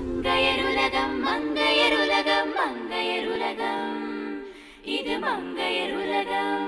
மங்கையருலகம் மங்கையருலகம் மங்கையருலகம் இது மங்கையருலகம்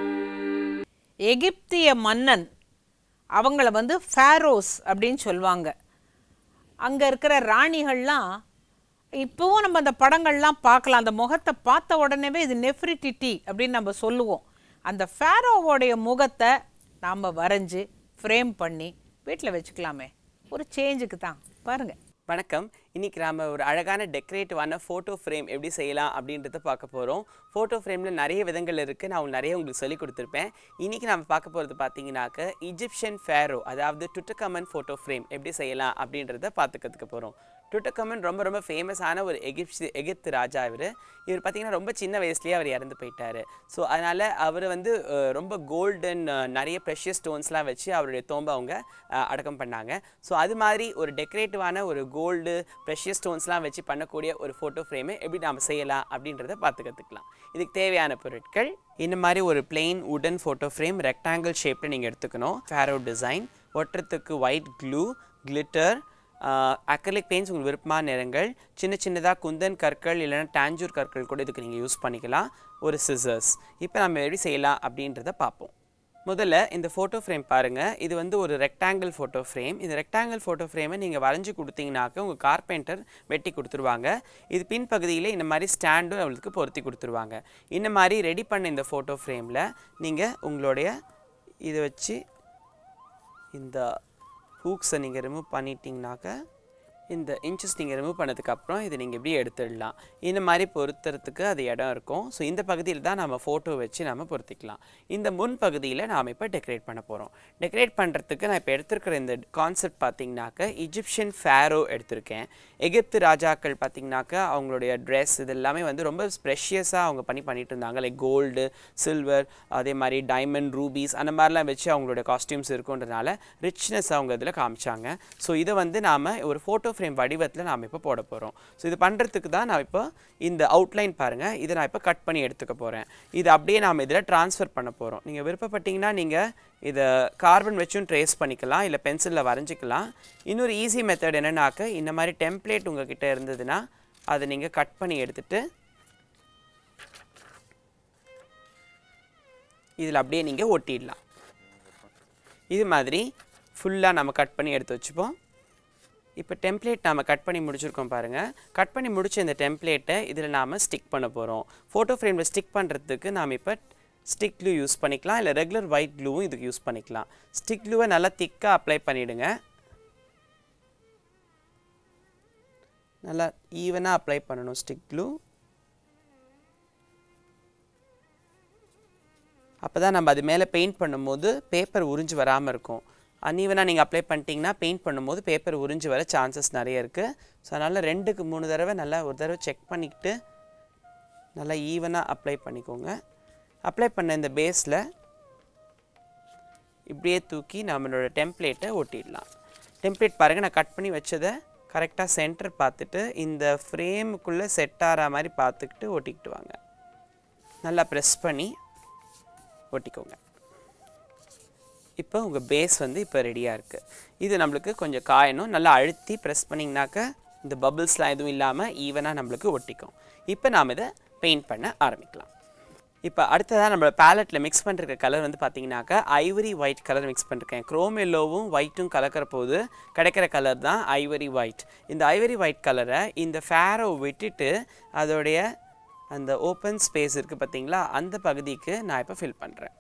எகிப்திய மன்னன் அவங்கள வந்து ஃபேரோஸ் அப்படின்னு சொல்லுவாங்க அங்கே இருக்கிற ராணிகள்லாம் இப்போவும் நம்ம அந்த படங்கள்லாம் பார்க்கலாம் அந்த முகத்தை பார்த்த உடனேவே இது நெஃப்ரிட்டிட்டி அப்படின்னு நம்ம சொல்லுவோம் அந்த ஃபேரோவோடைய முகத்தை நாம் வரைஞ்சி ஃப்ரேம் பண்ணி வீட்டில் வச்சுக்கலாமே ஒரு சேஞ்சுக்கு தான் பாருங்கள் வணக்கம் இன்னைக்கு நாம ஒரு அழகான டெக்கரேட்டிவான ஃபோட்டோ ஃப்ரேம் எப்படி செய்யலாம் அப்படின்றத பார்க்க போகிறோம் ஃபோட்டோ ஃப்ரேமில் நிறைய விதங்கள் இருக்குது நான் உங்களுக்கு நிறைய உங்களுக்கு சொல்லி கொடுத்துருப்பேன் இன்னைக்கு நம்ம பார்க்க போகிறது பார்த்தீங்கன்னாக்க இஜிப்ஷியன் ஃபேரோ அதாவது டுட்டகமன் ஃபோட்டோ ஃப்ரேம் எப்படி செய்யலாம் அப்படின்றத பார்த்து கற்றுக்க போகிறோம் டுட்டகமன் ரொம்ப ரொம்ப ஃபேமஸான ஒரு எகிப்சி எகிப்து ராஜா இவர் இவர் பார்த்தீங்கன்னா ரொம்ப சின்ன வயசுலேயே அவர் இறந்து போயிட்டார் ஸோ அதனால் அவர் வந்து அஹ், ரொம்ப கோல்டன் நிறைய ப்ரெஷியஸ் ஸ்டோன்ஸ்லாம் வச்சு அவருடைய தோம்பை அவங்க அஹ், அடக்கம் பண்ணாங்க ஸோ அது மாதிரி ஒரு டெக்கரேட்டிவான ஒரு கோல்டு ப்ரெஷியஸ் ஸ்டோன்ஸ்லாம் வச்சு பண்ணக்கூடிய ஒரு ஃபோட்டோ ஃப்ரேமை எப்படி நாம் செய்யலாம் அப்படின்றத பார்த்து கற்றுக்கலாம் இதுக்கு தேவையான பொருட்கள் இந்த மாதிரி ஒரு பிளெயின் உடன் ஃபோட்டோ ஃப்ரேம் ரெக்டாங்கிள் ஷேப்பில் நீங்கள் எடுத்துக்கணும் ஃபேரோ டிசைன் ஒட்டுறதுக்கு white glue glitter acrylic paints உங்களுக்கு விருப்பமான நிறங்கள் சின்ன சின்னதாக குந்தன் கற்கள் இல்லைன்னா டாஞ்சூர் கற்கள் கூட இதுக்கு நீங்கள் யூஸ் பண்ணிக்கலாம் ஒரு சிசர்ஸ் இப்போ நம்ம எப்படி செய்யலாம் அப்படின்றத பார்ப்போம் முதல்ல இந்த ஃபோட்டோ ஃப்ரேம் பாருங்கள் இது வந்து ஒரு ரெக்டாங்கிள் ஃபோட்டோ ஃப்ரேம் இந்த ரெக்டாங்கிள் ஃபோட்டோ ஃப்ரேமை நீங்கள் வரைஞ்சி கொடுத்தீங்கனாக்க உங்கள் கார்பெண்டர் வெட்டி கொடுத்துருவாங்க இது பின்பகுதியில் இந்த மாதிரி ஸ்டாண்டும் அவங்களுக்கு பொருத்தி கொடுத்துருவாங்க இந்த மாதிரி ரெடி பண்ண இந்த ஃபோட்டோ ஃப்ரேமில் நீங்கள் உங்களுடைய இதை வச்சு இந்த ஹூக்ஸை நீங்கள் ரிமூவ் பண்ணிட்டீங்கனாக்க இந்த இன்ச்சஸ் நீங்கள் ரிமூவ் பண்ணதுக்கப்புறம் இதை நீங்கள் இப்படி எடுத்துடலாம் இந்த மாதிரி பொருத்துறதுக்கு அது இடம் இருக்கும் ஸோ இந்த பகுதியில் தான் நம்ம ஃபோட்டோ வச்சு நம்ம பொருத்திக்கலாம் இந்த முன் பகுதியில் நாம் இப்போ டெக்கரேட் பண்ண போகிறோம் டெக்கரேட் பண்ணுறதுக்கு நான் இப்போ எடுத்திருக்கிற இந்த கான்செப்ட் பார்த்தீங்கன்னாக்க இஜிப்ஷியன் ஃபேரோ எடுத்திருக்கேன் எகிப்து ராஜாக்கள் பார்த்தீங்கன்னாக்க அவங்களுடைய ட்ரெஸ் இது எல்லாமே வந்து ரொம்ப ஸ்ப்ரெஷியஸாக அவங்க பண்ணி பண்ணிட்டு இருந்தாங்க லைக் கோல்டு சில்வர் அதே மாதிரி டைமண்ட் ரூபீஸ் அந்த மாதிரிலாம் வச்சு அவங்களுடைய காஸ்டியூம்ஸ் இருக்குன்றதுனால ரிச்னஸ் அவங்க இதில் காமிச்சாங்க ஸோ இதை வந்து நாம் ஒரு ஃபோட்டோ ஃப்ரேம் வடிவத்தில் நாம் இப்போ போட போகிறோம் ஸோ இது பண்ணுறதுக்கு தான் நான் இப்போ இந்த அவுட்லைன் பாருங்கள் இதை நான் இப்போ கட் பண்ணி எடுத்துக்க போகிறேன் இது அப்படியே நாம் இதில் ட்ரான்ஸ்ஃபர் பண்ண போகிறோம் நீங்கள் விருப்பப்பட்டீங்கன்னா நீங்கள் இதை கார்பன் வச்சும் ட்ரேஸ் பண்ணிக்கலாம் இல்லை பென்சிலில் வரைஞ்சிக்கலாம் இன்னொரு ஈஸி மெத்தட் என்னன்னாக்க இந்த மாதிரி டெம்ப்ளேட் உங்ககிட்ட இருந்ததுன்னா அதை நீங்கள் கட் பண்ணி எடுத்துட்டு இதில் அப்படியே நீங்கள் ஒட்டிடலாம் இது மாதிரி ஃபுல்லாக நம்ம கட் பண்ணி எடுத்து வச்சுப்போம் இப்போ டெம்ப்ளேட் நாம் கட் பண்ணி முடிச்சிருக்கோம் பாருங்கள் கட் பண்ணி முடிச்ச இந்த டெம்ப்ளேட்டை இதில் நாம் ஸ்டிக் பண்ண போகிறோம் ஃபோட்டோ ஃப்ரேமில் ஸ்டிக் பண்ணுறதுக்கு நாம் இப்போ ஸ்டிக் க்ளூ யூஸ் பண்ணிக்கலாம் இல்லை ரெகுலர் ஒயிட் க்ளூவும் இதுக்கு யூஸ் பண்ணிக்கலாம் ஸ்டிக் க்ளூவை நல்லா திக்காக அப்ளை பண்ணிவிடுங்க நல்லா ஈவனாக அப்ளை பண்ணணும் ஸ்டிக் க்ளூ அப்போ தான் நம்ம அது மேலே பெயிண்ட் பண்ணும்போது பேப்பர் உறிஞ்சு வராமல் இருக்கும் அன்ஈவனாக நீங்கள் அப்ளை பண்ணிட்டீங்கன்னா பெயிண்ட் பண்ணும்போது பேப்பர் உறிஞ்சு வர சான்சஸ் நிறைய இருக்குது ஸோ அதனால் ரெண்டுக்கு மூணு தடவை நல்லா ஒரு தடவை செக் பண்ணிக்கிட்டு நல்லா ஈவனாக அப்ளை பண்ணிக்கோங்க அப்ளை பண்ண இந்த பேஸில் இப்படியே தூக்கி நம்மளோட டெம்ப்ளேட்டை ஒட்டிடலாம் டெம்ப்ளேட் பாருங்கள் நான் கட் பண்ணி வச்சதை கரெக்டாக சென்டர் பார்த்துட்டு இந்த ஃப்ரேமுக்குள்ளே செட் ஆகிற மாதிரி பார்த்துக்கிட்டு ஒட்டிக்கிட்டு வாங்க நல்லா ப்ரெஸ் பண்ணி ஒட்டிக்கோங்க இப்போ உங்கள் பேஸ் வந்து இப்போ ரெடியாக இருக்குது இது நம்மளுக்கு கொஞ்சம் காயணும் நல்லா அழுத்தி ப்ரெஸ் பண்ணிங்கனாக்க இந்த பபிள்ஸ்லாம் எதுவும் இல்லாமல் ஈவனாக நம்மளுக்கு ஒட்டிக்கும் இப்போ நாம் இதை பெயிண்ட் பண்ண ஆரம்பிக்கலாம் இப்போ அடுத்ததாக நம்ம பேலட்டில் மிக்ஸ் பண்ணிருக்க கலர் வந்து பார்த்தீங்கன்னாக்கா ஐவரி ஒயிட் கலர் மிக்ஸ் பண்ணிருக்கேன் க்ரோம் எல்லோவும் ஒயிட்டும் கலக்கிற போது கிடைக்கிற கலர் தான் ஐவரி ஒயிட் இந்த ஐவரி ஒயிட் கலரை இந்த ஃபேரோ விட்டுட்டு அதோடைய அந்த ஓப்பன் ஸ்பேஸ் இருக்குது பார்த்தீங்களா அந்த பகுதிக்கு நான் இப்போ ஃபில் பண்ணுறேன்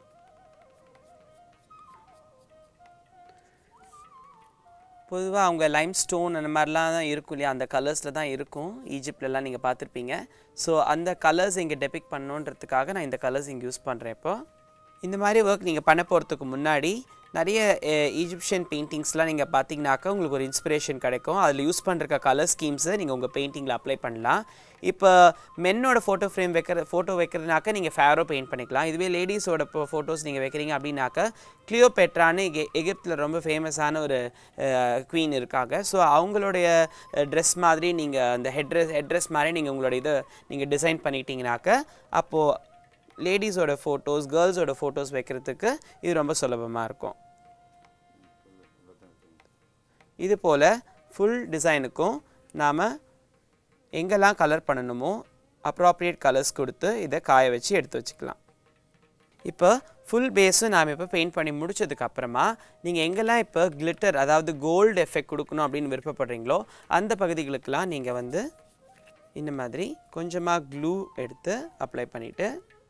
பொதுவாக அவங்க லைம் ஸ்டோன் அந்த மாதிரிலாம் தான் இருக்கும் இல்லையா அந்த கலர்ஸில் தான் இருக்கும் ஈஜிப்ட்லலாம் நீங்கள் பார்த்துருப்பீங்க ஸோ அந்த கலர்ஸ் இங்கே டெபிக் பண்ணணுன்றதுக்காக நான் இந்த கலர்ஸ் இங்கே யூஸ் பண்ணுறேன் இப்போ இந்த மாதிரி ஒர்க் நீங்கள் பண்ண போகிறதுக்கு முன்னாடி நிறைய ஈஜிப்ஷியன் பெயிண்டிங்ஸ்லாம் நீங்கள் பார்த்தீங்கன்னாக்கா உங்களுக்கு ஒரு இன்ஸ்பிரேஷன் கிடைக்கும் அதில் யூஸ் பண்ணுற கலர் ஸ்கீம்ஸை நீங்கள் உங்கள் பெயிண்டிங்கில் அப்ளை பண்ணலாம் இப்போ மென்னோட ஃபோட்டோ ஃப்ரேம் வைக்கிற ஃபோட்டோ வைக்கிறதுனாக்கா நீங்கள் ஃபேரோ பெயிண்ட் பண்ணிக்கலாம் இதுவே லேடிஸோட ஃபோட்டோஸ் நீங்கள் வைக்கிறீங்க அப்படின்னாக்கா கிளியோ பெட்ரான்னு எகி எகிப்தில் ரொம்ப ஃபேமஸான ஒரு குவீன் இருக்காங்க ஸோ அவங்களுடைய ட்ரெஸ் மாதிரி நீங்கள் அந்த ஹெட் ட்ரெஸ் ஹெட் ட்ரெஸ் மாதிரி நீங்கள் உங்களோட இதை நீங்கள் டிசைன் பண்ணிட்டீங்கனாக்கா அப்போது லேடிஸோட ஃபோட்டோஸ் கேர்ள்ஸோட ஃபோட்டோஸ் வைக்கிறதுக்கு இது ரொம்ப சுலபமாக இருக்கும் இது போல் ஃபுல் டிசைனுக்கும் நாம் எங்கெல்லாம் கலர் பண்ணணுமோ அப்ராப்ரியேட் கலர்ஸ் கொடுத்து இதை காய வச்சு எடுத்து வச்சுக்கலாம் இப்போ ஃபுல் பேஸும் நாம் இப்போ பெயிண்ட் பண்ணி முடிச்சதுக்கு அப்புறமா நீங்கள் எங்கெல்லாம் இப்போ கிளிட்டர் அதாவது கோல்டு எஃபெக்ட் கொடுக்கணும் அப்படின்னு விருப்பப்படுறீங்களோ அந்த பகுதிகளுக்கெல்லாம் நீங்கள் வந்து இந்த மாதிரி கொஞ்சமாக க்ளூ எடுத்து அப்ளை பண்ணிவிட்டு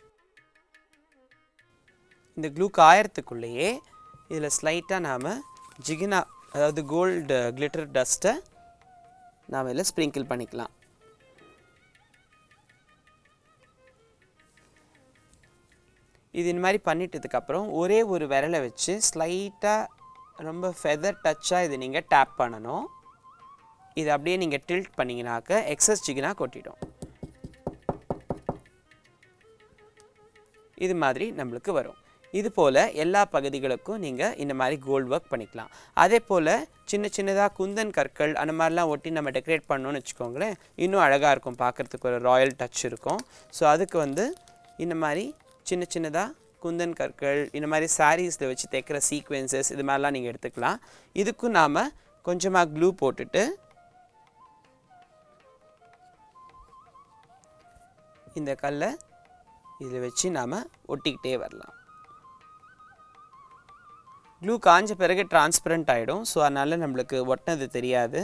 இந்த க்ளூ காயறதுக்குள்ளேயே இதில் ஸ்லைட்டாக நாம் ஜிகினா அதாவது கோல்டு கிளிட்டர் டஸ்ட்டை நாம் இதில் ஸ்ப்ரிங்கிள் பண்ணிக்கலாம் இது இந்த மாதிரி பண்ணிட்டதுக்கப்புறம் ஒரே ஒரு விரலை வச்சு ஸ்லைட்டாக ரொம்ப ஃபெதர் டச்சாக இது நீங்கள் டேப் பண்ணணும் இது அப்படியே நீங்கள் டில்ட் பண்ணிங்கனாக்க எக்ஸஸ் ஜிகினா கொட்டிடும் இது மாதிரி நம்மளுக்கு வரும் இது போல் எல்லா பகுதிகளுக்கும் நீங்கள் இந்த மாதிரி கோல்ட் ஒர்க் பண்ணிக்கலாம் அதே போல் சின்ன சின்னதாக குந்தன் கற்கள் அந்த மாதிரிலாம் ஒட்டி நம்ம டெக்கரேட் பண்ணோன்னு வச்சுக்கோங்களேன் இன்னும் அழகாக இருக்கும் பார்க்குறதுக்கு ஒரு ராயல் டச் இருக்கும் ஸோ அதுக்கு வந்து இந்த மாதிரி சின்ன சின்னதாக குந்தன் கற்கள் இந்த மாதிரி சாரீஸில் வச்சு தைக்கிற சீக்வென்சஸ் இது மாதிரிலாம் நீங்கள் எடுத்துக்கலாம் இதுக்கும் நாம் கொஞ்சமாக க்ளூ போட்டுட்டு இந்த கல்லை இதில் வச்சு நாம் ஒட்டிக்கிட்டே வரலாம் க்ளூ காஞ்ச பிறகு டிரான்ஸ்பரண்ட் ஆகிடும் ஸோ அதனால் நம்மளுக்கு ஒட்டினது தெரியாது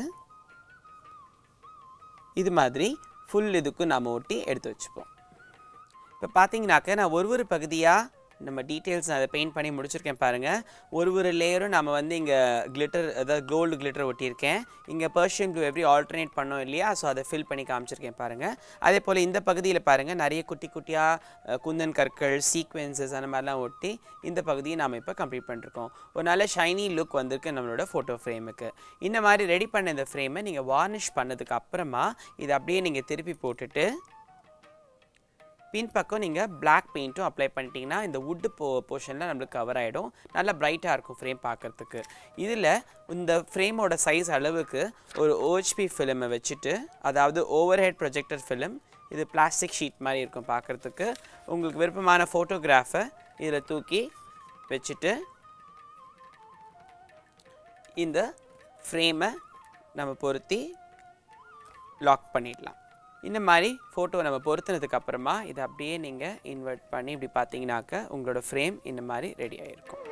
இது மாதிரி ஃபுல் இதுக்கும் நாம் ஒட்டி எடுத்து வச்சுப்போம் இப்போ பார்த்தீங்கன்னாக்க நான் ஒரு ஒரு பகுதியாக நம்ம டீட்டெயில்ஸ் நான் அதை பெயிண்ட் பண்ணி முடிச்சிருக்கேன் பாருங்கள் ஒரு ஒரு லேயரும் நம்ம வந்து இங்கே கிளிட்டர் அதாவது கோல்டு கிளிட்டர் ஒட்டியிருக்கேன் இங்கே பர்ஷியன் ப்ளூ எப்படி ஆல்டர்னேட் பண்ணோம் இல்லையா ஸோ அதை ஃபில் பண்ணி காமிச்சிருக்கேன் பாருங்கள் அதே போல் இந்த பகுதியில் பாருங்கள் நிறைய குட்டி குட்டியாக குந்தன் கற்கள் சீக்வென்சஸ் அந்த மாதிரிலாம் ஒட்டி இந்த பகுதியை நாம் இப்போ கம்ப்ளீட் பண்ணிருக்கோம் ஒரு நல்ல ஷைனி லுக் வந்திருக்கு நம்மளோட ஃபோட்டோ ஃப்ரேமுக்கு இந்த மாதிரி ரெடி பண்ண இந்த ஃப்ரேமை நீங்கள் வார்னிஷ் பண்ணதுக்கு அப்புறமா இதை அப்படியே நீங்கள் திருப்பி போட்டுட்டு பின்பக்கம் நீங்கள் பிளாக் பெயிண்ட்டும் அப்ளை பண்ணிட்டீங்கன்னா இந்த வுட்டு போ போர்ஷனில் நம்மளுக்கு கவர் ஆகிடும் நல்லா பிரைட்டாக இருக்கும் ஃப்ரேம் பார்க்குறதுக்கு இதில் இந்த ஃப்ரேமோட சைஸ் அளவுக்கு ஒரு ஓஹெச்பி ஃபிலிமை வச்சுட்டு அதாவது ஓவர் ஹெட் ப்ரொஜெக்டர் ஃபிலிம் இது பிளாஸ்டிக் ஷீட் மாதிரி இருக்கும் பார்க்குறதுக்கு உங்களுக்கு விருப்பமான ஃபோட்டோகிராஃபை இதில் தூக்கி வச்சுட்டு இந்த ஃப்ரேமை நம்ம பொருத்தி லாக் பண்ணிடலாம் இந்த மாதிரி ஃபோட்டோ நம்ம பொருத்தினதுக்கு அப்புறமா இதை அப்படியே நீங்கள் இன்வெர்ட் பண்ணி இப்படி பார்த்தீங்கன்னாக்க உங்களோட ஃப்ரேம் இந்த மாதிரி ரெடி ஆகிருக்கும்